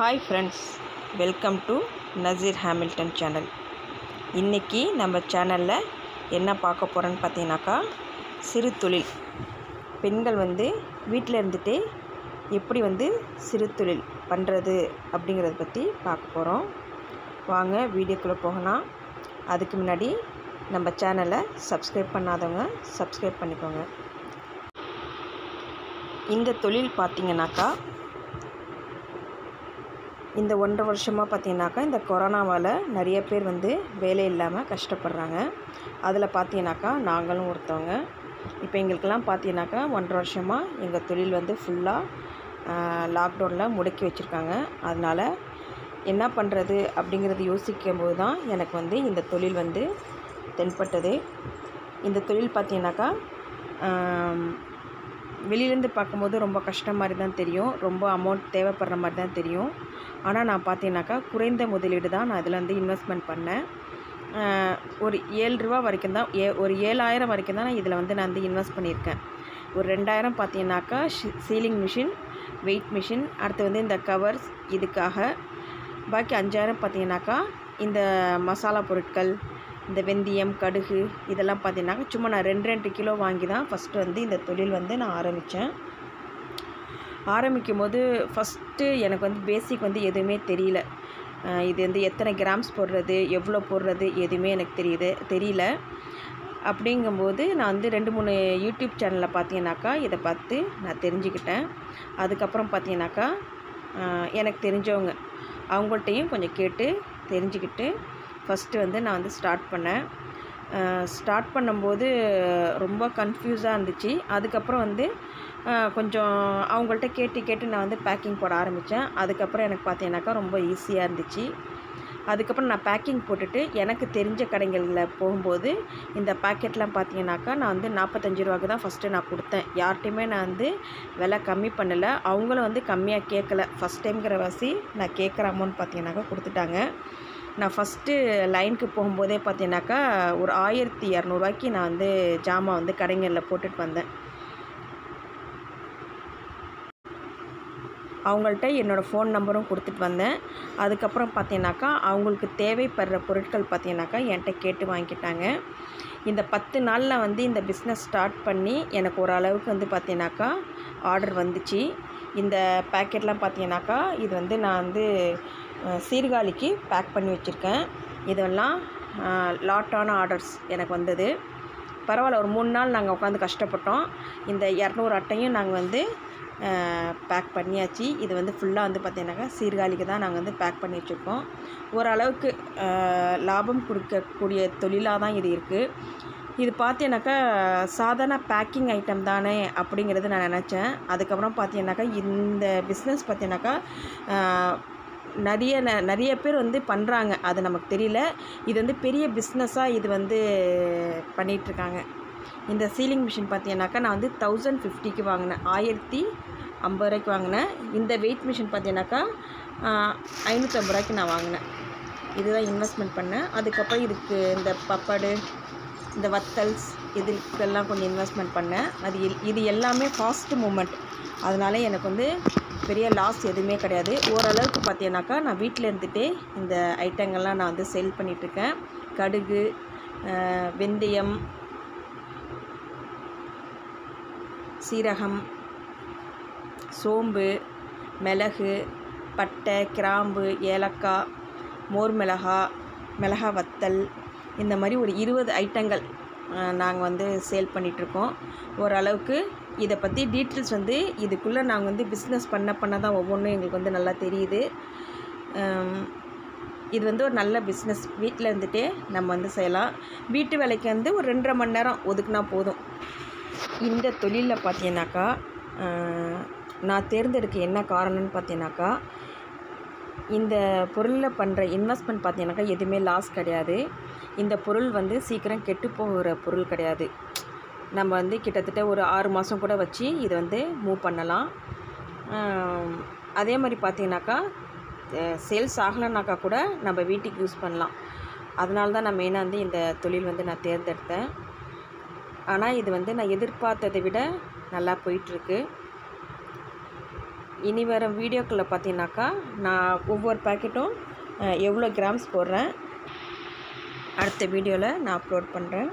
hi friends welcome to Nazeer Hamilton channel இன்றைக்கி நம்ம சேனலில் என்ன பார்க்க போகிறோன்னு பார்த்தீங்கன்னாக்கா சிறு தொழில் பெண்கள் வந்து வீட்டில் இருந்துகிட்டே எப்படி வந்து சிறு தொழில் பண்ணுறது அப்படிங்கிறத பற்றி பார்க்க போகிறோம் வாங்க வீடியோக்குள்ளே போகலாம் அதுக்கு முன்னாடி நம்ம சேனலை சப்ஸ்கிரைப் பண்ணாதவங்க சப்ஸ்கிரைப் பண்ணிக்கோங்க இந்த தொழில் பார்த்தீங்கன்னாக்கா இந்த ஒன்றரை வருஷமாக பார்த்தீங்கன்னாக்கா இந்த கொரோனாவால் நிறைய பேர் வந்து வேலை இல்லாமல் கஷ்டப்படுறாங்க அதில் பார்த்தீங்கன்னாக்கா நாங்களும் ஒருத்தவங்க இப்போ எங்களுக்கெல்லாம் பார்த்தீங்கன்னாக்கா ஒன்றரை வருஷமாக எங்கள் தொழில் வந்து ஃபுல்லாக லாக்டவுனில் முடக்கி வச்சுருக்காங்க அதனால் என்ன பண்ணுறது அப்படிங்கிறது யோசிக்கும் போது தான் எனக்கு வந்து இந்த தொழில் வந்து தென்பட்டது இந்த தொழில் பார்த்தீங்கன்னாக்கா வெளியிலேருந்து பார்க்கும்போது ரொம்ப கஷ்டம் மாதிரி தான் தெரியும் ரொம்ப அமௌண்ட் தேவைப்படுற மாதிரி தான் தெரியும் ஆனால் நான் பார்த்தீங்கன்னாக்கா குறைந்த முதலீடு தான் நான் இதில் வந்து இன்வெஸ்ட்மெண்ட் பண்ணேன் ஒரு ஏழு ரூபா வரைக்கும் தான் ஏ ஒரு ஏழாயிரம் வரைக்கும் தான் நான் இதில் வந்து நான் வந்து இன்வெஸ்ட் பண்ணியிருக்கேன் ஒரு ரெண்டாயிரம் பார்த்தீங்கன்னாக்கா சீலிங் மிஷின் வெயிட் மிஷின் அடுத்து வந்து இந்த கவர்ஸ் இதுக்காக பாக்கி அஞ்சாயிரம் பார்த்தீங்கன்னாக்கா இந்த மசாலா பொருட்கள் இந்த வெந்தயம் கடுகு இதெல்லாம் பார்த்தீங்கன்னாக்கா சும்மா நான் ரெண்டு ரெண்டு கிலோ வாங்கி தான் ஃபஸ்ட்டு வந்து இந்த தொழில் வந்து நான் ஆரம்பித்தேன் ஆரம்பிக்கும் போது ஃபஸ்ட்டு எனக்கு வந்து பேசிக் வந்து எதுவுமே தெரியல இது வந்து எத்தனை கிராம்ஸ் போடுறது எவ்வளோ போடுறது எதுவுமே எனக்கு தெரியுது தெரியல அப்படிங்கும்போது நான் வந்து ரெண்டு மூணு யூடியூப் சேனலில் பார்த்தீங்கன்னாக்கா இதை பார்த்து நான் தெரிஞ்சுக்கிட்டேன் அதுக்கப்புறம் பார்த்தீங்கன்னாக்கா எனக்கு தெரிஞ்சவங்க அவங்கள்ட்டையும் கொஞ்சம் கேட்டு தெரிஞ்சுக்கிட்டு ஃபஸ்ட்டு வந்து நான் வந்து ஸ்டார்ட் பண்ணேன் ஸ்டார்ட் பண்ணும்போது ரொம்ப கன்ஃபியூஸாக இருந்துச்சு அதுக்கப்புறம் வந்து கொஞ்சம் அவங்கள்ட்ட கேட்டு கேட்டு நான் வந்து பேக்கிங் போட ஆரம்பித்தேன் அதுக்கப்புறம் எனக்கு பார்த்தீங்கன்னாக்கா ரொம்ப ஈஸியாக இருந்துச்சு அதுக்கப்புறம் நான் பேக்கிங் போட்டுட்டு எனக்கு தெரிஞ்ச கடைகளில் போகும்போது இந்த பேக்கெட்லாம் பார்த்தீங்கன்னாக்கா நான் வந்து நாற்பத்தஞ்சு ரூபாய்க்கு தான் ஃபஸ்ட்டு நான் கொடுத்தேன் யார்கிட்டையுமே நான் வந்து விலை கம்மி பண்ணலை அவங்களும் வந்து கம்மியாக கேட்கல ஃபஸ்ட் டைம்ங்கிற வாசி நான் கேட்குற அமௌண்ட் பார்த்தீங்கன்னாக்கா கொடுத்துட்டாங்க நான் ஃபஸ்ட்டு லைனுக்கு போகும்போதே பார்த்தீங்கன்னாக்கா ஒரு ஆயிரத்தி இரநூறுவாய்க்கு நான் வந்து ஜாமான் வந்து கடைங்களில் போட்டுட்டு வந்தேன் அவங்கள்ட்ட என்னோடய ஃபோன் நம்பரும் கொடுத்துட்டு வந்தேன் அதுக்கப்புறம் பார்த்தீங்கன்னாக்கா அவங்களுக்கு தேவைப்படுற பொருட்கள் பார்த்தீங்கன்னாக்கா என்கிட்ட கேட்டு வாங்கிக்கிட்டாங்க இந்த பத்து நாளில் வந்து இந்த பிஸ்னஸ் ஸ்டார்ட் பண்ணி எனக்கு ஓரளவுக்கு வந்து பார்த்தீங்கன்னாக்கா ஆர்டர் வந்துச்சு இந்த பேக்கெட்லாம் பார்த்தீங்கன்னாக்கா இது வந்து நான் வந்து சீர்காழிக்கு பேக் பண்ணி வச்சுருக்கேன் இதெல்லாம் லாட்டான ஆர்டர்ஸ் எனக்கு வந்தது பரவாயில்ல ஒரு மூணு நாள் நாங்கள் உட்காந்து கஷ்டப்பட்டோம் இந்த இரநூறு அட்டையும் நாங்கள் வந்து பேக் பண்ணியாச்சு இது வந்து ஃபுல்லாக வந்து பார்த்தீங்கன்னாக்கா சீர்காழிக்கு தான் நாங்கள் வந்து பேக் பண்ணி வச்சுருக்கோம் ஓரளவுக்கு லாபம் கொடுக்கக்கூடிய தொழிலாக தான் இது இருக்குது இது பார்த்தீங்கன்னாக்கா சாதாரண பேக்கிங் ஐட்டம் தானே அப்படிங்கிறது நான் நினச்சேன் அதுக்கப்புறம் பார்த்தீங்கன்னாக்கா இந்த பிஸ்னஸ் பார்த்தீங்கன்னாக்கா நிறைய நிறைய பேர் வந்து பண்ணுறாங்க அது நமக்கு தெரியல இது வந்து பெரிய பிஸ்னஸாக இது வந்து பண்ணிகிட்ருக்காங்க இந்த சீலிங் மிஷின் பார்த்தீங்கன்னாக்கா நான் வந்து தௌசண்ட் ஃபிஃப்டிக்கு வாங்கினேன் ஆயிரத்தி ஐம்பது ரூபாய்க்கு வாங்கினேன் இந்த வெயிட் மிஷின் பார்த்தீங்கன்னாக்கா ஐநூற்றம்பது ரூபாய்க்கு நான் வாங்கினேன் இதுதான் இன்வெஸ்ட்மெண்ட் பண்ணேன் அதுக்கப்புறம் இதுக்கு இந்த பப்படு இந்த வத்தல்ஸ் இதுக்கெல்லாம் கொஞ்சம் இன்வெஸ்ட்மெண்ட் பண்ணேன் அது இது எல்லாமே ஃபாஸ்ட் மூமெண்ட் அதனால எனக்கு வந்து பெரிய லாஸ் எதுவுமே கிடையாது ஓரளவுக்கு பார்த்தீங்கன்னாக்கா நான் வீட்டில் இருந்துகிட்டே இந்த ஐட்டங்கள்லாம் நான் வந்து செல் பண்ணிகிட்ருக்கேன் கடுகு வெந்தயம் சீரகம் சோம்பு மிளகு பட்டை கிராம்பு ஏலக்காய் மோர் மிளகா மிளகா வத்தல் இந்த மாதிரி ஒரு இருபது ஐட்டங்கள் நாங்கள் வந்து சேல் பண்ணிகிட்ருக்கோம் ஓரளவுக்கு இதை பற்றி டீட்டெயில்ஸ் வந்து இதுக்குள்ளே நாங்கள் வந்து பிஸ்னஸ் பண்ண பண்ண தான் ஒவ்வொன்றும் எங்களுக்கு வந்து நல்லா தெரியுது இது வந்து ஒரு நல்ல பிஸ்னஸ் வீட்டில் இருந்துகிட்டே நம்ம வந்து செய்யலாம் வீட்டு வேலைக்கு வந்து ஒரு ரெண்டரை மணி நேரம் ஒதுக்குனா போதும் இந்த தொழிலில் பார்த்தீங்கன்னாக்கா நான் தேர்ந்தெடுக்க என்ன காரணம்னு பார்த்தீங்கன்னாக்கா இந்த பொருளில் பண்ணுற இன்வெஸ்ட்மெண்ட் பார்த்தீங்கன்னாக்கா எதுவுமே லாஸ் கிடையாது இந்த பொருள் வந்து சீக்கிரம் கெட்டு போகிற பொருள் கிடையாது நம்ம வந்து கிட்டத்தட்ட ஒரு ஆறு மாதம் கூட வச்சு இதை வந்து மூவ் பண்ணலாம் அதே மாதிரி பார்த்தீங்கன்னாக்கா சேல்ஸ் ஆகலைனாக்கா கூட நம்ம வீட்டுக்கு யூஸ் பண்ணலாம் அதனால தான் நான் மெயினாக வந்து இந்த தொழில் வந்து நான் தேர்ந்தெடுத்தேன் ஆனால் இது வந்து நான் எதிர்பார்த்ததை விட நல்லா போயிட்டுருக்கு இனி வர வீடியோக்களில் பார்த்தீங்கன்னாக்கா நான் ஒவ்வொரு பேக்கெட்டும் எவ்வளோ கிராம்ஸ் போடுறேன் அடுத்த வீடியோவில் நான் அப்லோட் பண்ணுறேன்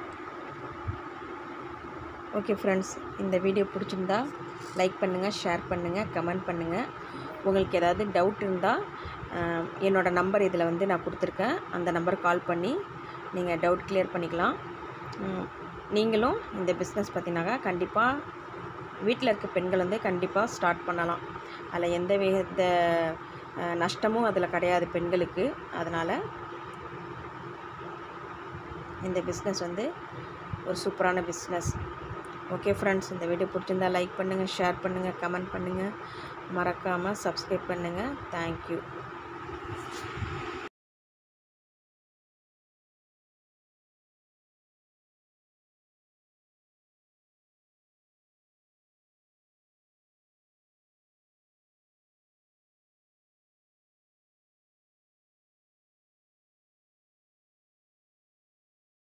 ஓகே ஃப்ரெண்ட்ஸ் இந்த வீடியோ பிடிச்சிருந்தா லைக் பண்ணுங்கள் ஷேர் பண்ணுங்கள் கமெண்ட் பண்ணுங்கள் உங்களுக்கு ஏதாவது டவுட் இருந்தால் என்னோடய நம்பர் இதில் வந்து நான் கொடுத்துருக்கேன் அந்த நம்பர் கால் பண்ணி நீங்கள் டவுட் கிளியர் பண்ணிக்கலாம் உம், நீங்களும் இந்த பிஸ்னஸ் பார்த்தீங்கன்னாக்கா கண்டிப்பாக வீட்டில் இருக்க பெண்கள் வந்து கண்டிப்பாக ஸ்டார்ட் பண்ணலாம் அதில் எந்த வித அஹ், நஷ்டமும் அதில் கிடையாது பெண்களுக்கு அதனால் இந்த பிஸ்னஸ் வந்து ஒரு சூப்பரான பிஸ்னஸ் ஓகே ஃப்ரெண்ட்ஸ் இந்த வீடியோ பிடிச்சிருந்தா லைக் பண்ணுங்கள் ஷேர் பண்ணுங்கள் கமெண்ட் பண்ணுங்கள் மறக்காமல் சப்ஸ்கிரைப் பண்ணுங்கள் தேங்க்யூ